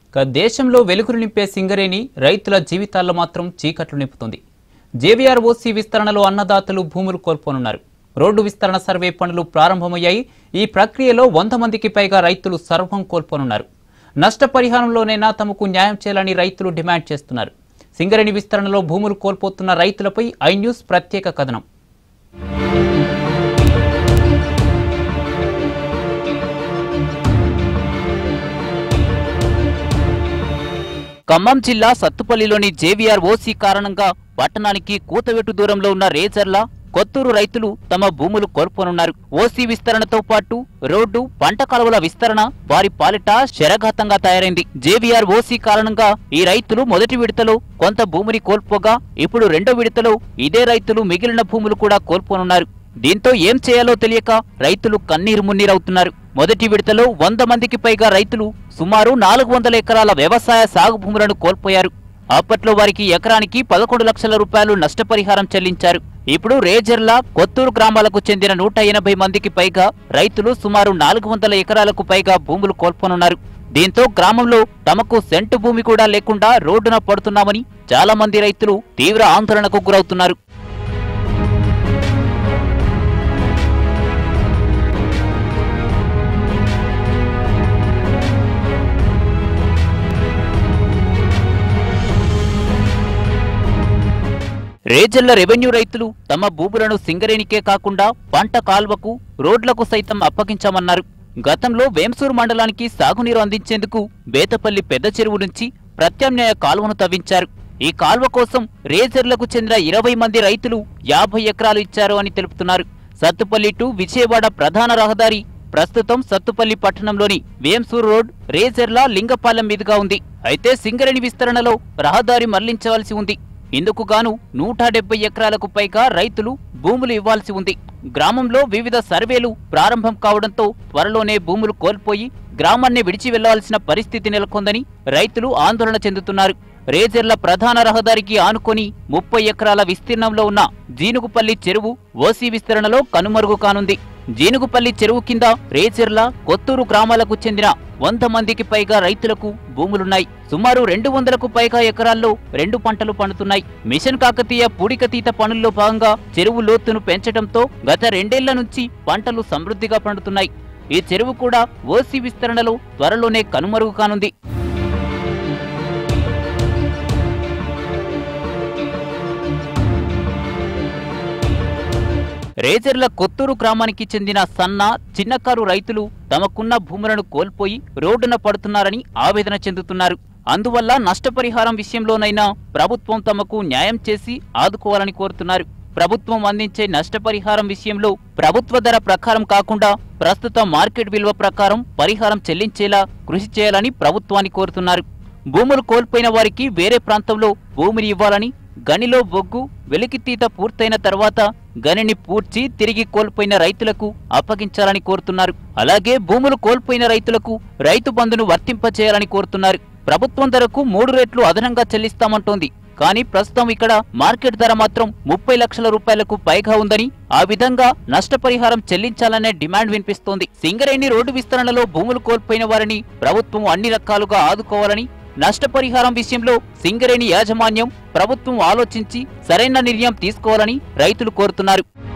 ఇక దేశంలో వెలుగులు నింపే సింగరేణి రైతుల జీవితాల్లో మాత్రం చీకట్లు నింపుతుంది జేవీఆర్ ఓసీ విస్తరణలో అన్నదాతలు భూములు కోల్పోనున్నారు రోడ్డు విస్తరణ సర్వే పనులు ప్రారంభమయ్యాయి ఈ ప్రక్రియలో వంద మందికి పైగా రైతులు సర్వం కోల్పోనున్నారు నష్టపరిహారంలోనైనా తమకు న్యాయం చేయాలని రైతులు డిమాండ్ చేస్తున్నారు సింగరేణి విస్తరణలో భూములు కోల్పోతున్న రైతులపై ఐ న్యూస్ ప్రత్యేక కథనం ఖమ్మం జిల్లా సత్తుపల్లిలోని జేవీఆర్ ఓసీ కారణంగా పట్టణానికి కూతవెట్టు దూరంలో ఉన్న రేజర్ల కొత్తూరు రైతులు తమ భూములు కోల్పోనున్నారు ఓసీ విస్తరణతో పాటు రోడ్డు పంట కాలువల విస్తరణ వారి పాలిట శరఘాతంగా తయారైంది జేవీఆర్ ఓసీ కారణంగా ఈ రైతులు మొదటి విడతలో కొంత భూమిని కోల్పోగా ఇప్పుడు రెండో విడతలో ఇదే రైతులు మిగిలిన భూములు కూడా కోల్పోనున్నారు దీంతో ఏం చేయాలో తెలియక రైతులు కన్నీరు మున్నీరవుతున్నారు మొదటి విడతలో వంద మందికి పైగా రైతులు సుమారు నాలుగు వందల ఎకరాల వ్యవసాయ సాగు భూములను కోల్పోయారు అప్పట్లో వారికి ఎకరానికి పదకొండు లక్షల రూపాయలు నష్టపరిహారం చెల్లించారు ఇప్పుడు రేజర్ల కొత్తూరు గ్రామాలకు చెందిన నూట ఎనభై మందికి పైగా రైతులు సుమారు నాలుగు వందల ఎకరాలకు పైగా భూములు కోల్పోనున్నారు దీంతో గ్రామంలో తమకు సెంటు భూమి కూడా లేకుండా రోడ్డున పడుతున్నామని చాలా మంది రైతులు తీవ్ర ఆందోళనకు గురవుతున్నారు రేజల్ల రెవెన్యూ రైతులు తమ భూములను సింగరేణికే కాకుండా పంట కాల్వకు రోడ్లకు సైతం అప్పగించామన్నారు గతంలో వేంసూరు మండలానికి సాగునీరు అందించేందుకు బేతపల్లి పెద్ద చెరువు నుంచి ప్రత్యామ్నాయ కాలువను తవ్వించారు ఈ కాల్వ కోసం రేజర్లకు చెందిన ఇరవై మంది రైతులు యాభై ఎకరాలు ఇచ్చారు అని తెలుపుతున్నారు సత్తుపల్లి టు విజయవాడ ప్రధాన రహదారి ప్రస్తుతం సత్తుపల్లి పట్టణంలోని వేంసూరు రోడ్ రేజర్ల లింగపాలెం మీదుగా ఉంది అయితే సింగరేణి విస్తరణలో రహదారి మళ్లించవలసి ఉంది ఇందుకు గాను నూట డెబ్బై ఎకరాలకు పైగా రైతులు భూములు ఇవ్వాల్సి ఉంది గ్రామంలో వివిధ సర్వేలు ప్రారంభం కావడంతో త్వరలోనే భూములు కోల్పోయి గ్రామాన్ని విడిచి వెళ్లాల్సిన పరిస్థితి నెలకొందని రైతులు ఆందోళన చెందుతున్నారు రేజర్ల ప్రధాన రహదారికి ఆనుకొని ముప్పై ఎకరాల విస్తీర్ణంలో ఉన్న జీనుగుపల్లి చెరువు ఓసీ విస్తరణలో కనుమరుగు కానుంది జీనుగుపల్లి చెరువు కింద రేచెర్ల కొత్తూరు గ్రామాలకు చెందిన వంద మందికి పైగా రైతులకు భూములున్నాయి సుమారు రెండు వందలకు పైగా ఎకరాల్లో రెండు పంటలు పండుతున్నాయి మిషన్ కాకతీయ పూడికతీత పనుల్లో భాగంగా చెరువు లోతును పెంచడంతో గత రెండేళ్ల నుంచి పంటలు సమృద్ధిగా పండుతున్నాయి ఈ చెరువు కూడా ఓసీ విస్తరణలో త్వరలోనే కనుమరుగు కానుంది రేజర్ల కొత్తూరు గ్రామానికి చెందిన సన్న చిన్నకారు రైతులు తమకున్న భూములను కోల్పోయి రోడ్డున పడుతున్నారని ఆవేదన చెందుతున్నారు అందువల్ల నష్టపరిహారం విషయంలోనైనా ప్రభుత్వం తమకు న్యాయం చేసి ఆదుకోవాలని కోరుతున్నారు ప్రభుత్వం అందించే నష్టపరిహారం విషయంలో ప్రభుత్వ ధర ప్రకారం కాకుండా ప్రస్తుత మార్కెట్ విలువ ప్రకారం పరిహారం చెల్లించేలా కృషి చేయాలని ప్రభుత్వాన్ని కోరుతున్నారు భూములు కోల్పోయిన వారికి వేరే ప్రాంతంలో భూమిని ఇవ్వాలని గనిలో బొగ్గు వెలికితీత పూర్తయిన తర్వాత గనిని పూడ్చి తిరిగి కోల్పోయిన రైతులకు అప్పగించాలని కోరుతున్నారు అలాగే భూములు కోల్పోయిన రైతులకు రైతు బంధును వర్తింపచేయాలని కోరుతున్నారు ప్రభుత్వం ధరకు మూడు రెట్లు అదనంగా చెల్లిస్తామంటోంది కానీ ప్రస్తుతం ఇక్కడ మార్కెట్ ధర మాత్రం ముప్పై లక్షల రూపాయలకు పైగా ఉందని ఆ విధంగా నష్టపరిహారం చెల్లించాలనే డిమాండ్ వినిపిస్తోంది సింగరేణి రోడ్డు విస్తరణలో భూములు కోల్పోయిన వారిని ప్రభుత్వం అన్ని రకాలుగా ఆదుకోవాలని నష్టపరిహారం విషయంలో సింగరేణి యాజమాన్యం ప్రభుత్వం ఆలోచించి సరైన నిర్ణయం తీసుకోవాలని రైతులు కోరుతున్నారు